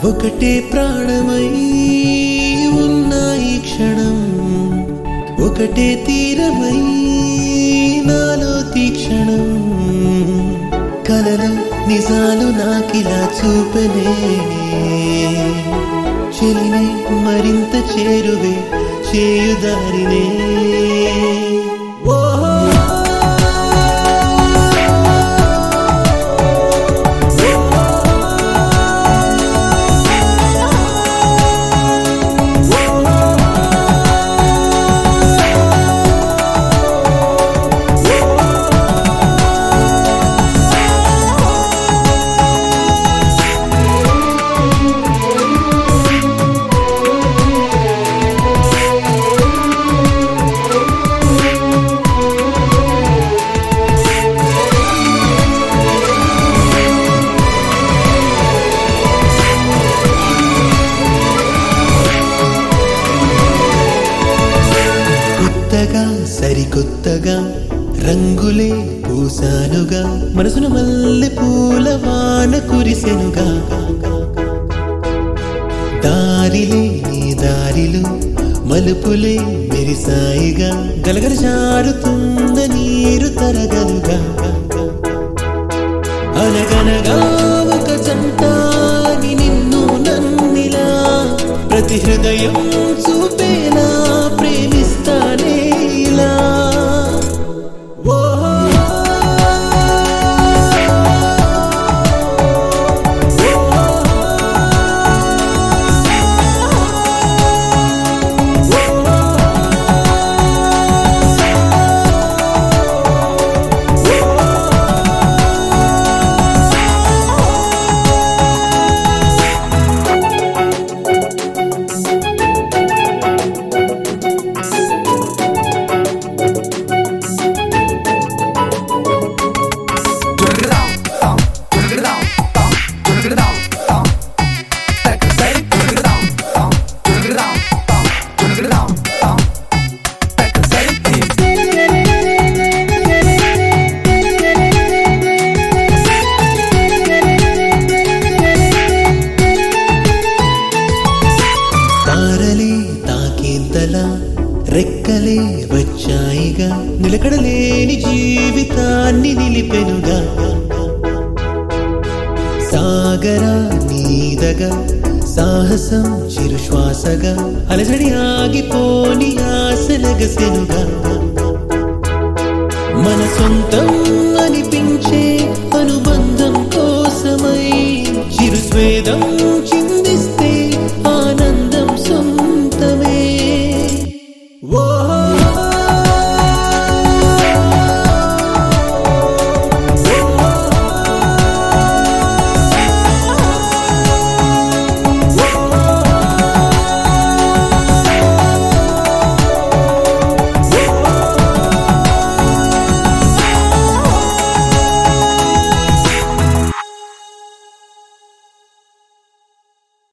ఒకటే ప్రాణమై ఉన్న ఈ క్షణం ఒకటే తీరమై నాలో తీక్షణం కలలు నిజాలు నాకిలా చూపనే చెలిని మరింత చేరువే చేయుదారినే ఓహో కొత్తగా సరికొత్తగా రంగులే పూసానుగా మనసును మల్లె పూల వాన కురిసెనుగా దారిలే నీ దారిలో మలుపులే మెరిసాయిగా గలగల జారుతున్న నీరు తరగలుగా అనగనగా ఒక జంటాని నిన్ను నన్నిలా ప్రతి హృదయం చూపేలా ప్రేమిస్తానే ఇలా ఓహో తారలే తాకేంతలా రెక్కలే వచ్చాయిగా నిలకడలేని జీవితాన్ని నిలిపెనుగా సాగరా నీదగా సాహసం చిరుశ్వాసగా అలజడి ఆగిపోని ఆశలగసెనుగా మన సొంతం అనిపించే అనుబంధం కోసమై చిరుస్వేదం చింది